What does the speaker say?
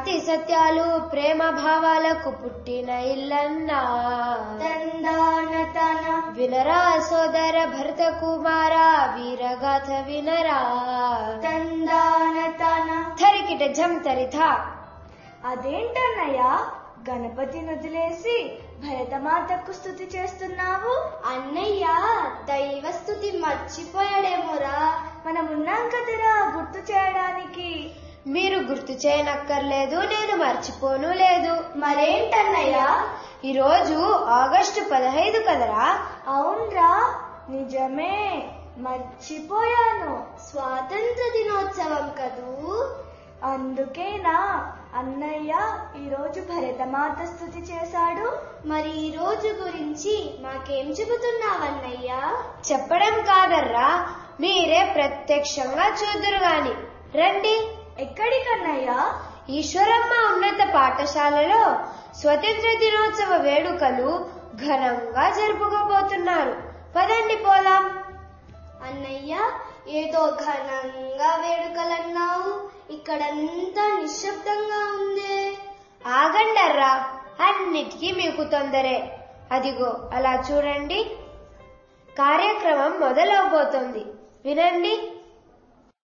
శాంతి సత్యాలు ప్రేమ భావాలకు పుట్టిన ఇల్లన్నా తందాన తన వినరా సోదర భరత కుమార వీరగాథ వినరా తందాన తన థరికిట జం తరిథ అదేంటన్నయ్య గణపతిని వదిలేసి భరతమాతకు స్థుతి చేస్తున్నావు అన్నయ్య దైవ స్థుతి మర్చిపోయాడేమోరా మనం ఉన్నాం కదరా గుర్తు చేయడానికి మీరు గుర్తు చేయనక్కర్లేదు నేను మర్చిపోను లేదు మరేంటన్నయ్య ఈరోజు ఆగస్టు పదహైదు కదరా అవునరా నిజమే మర్చిపోయాను స్వాతంత్ర దినోత్సవం కదూ అందుకేనా అన్నయ్య ఈరోజు భరతమాత స్థుతి చేశాడు మరి ఈ రోజు గురించి మాకేం చెబుతున్నావన్నయ్య చెప్పడం కాదర్రా మీరే ప్రత్యక్షంగా చూదురు గాని రండి ఎక్కడికన్నయ్య ఈశ్వరమ్మ ఉన్నత పాఠశాలలో స్వతంత్ర దినోత్సవ వేడుకలు ఘనంగా జరుపుకోబోతున్నారు పదండి పోదాం అన్నయ్య ఏదో ఘనంగా వేడుకలన్నావు ఇక్కడంతా నిశ్శబ్దంగా ఉందే ఆగండర్రా అన్నిటికీ మీకు తొందరే అదిగో అలా చూడండి కార్యక్రమం మొదలవబోతోంది వినండి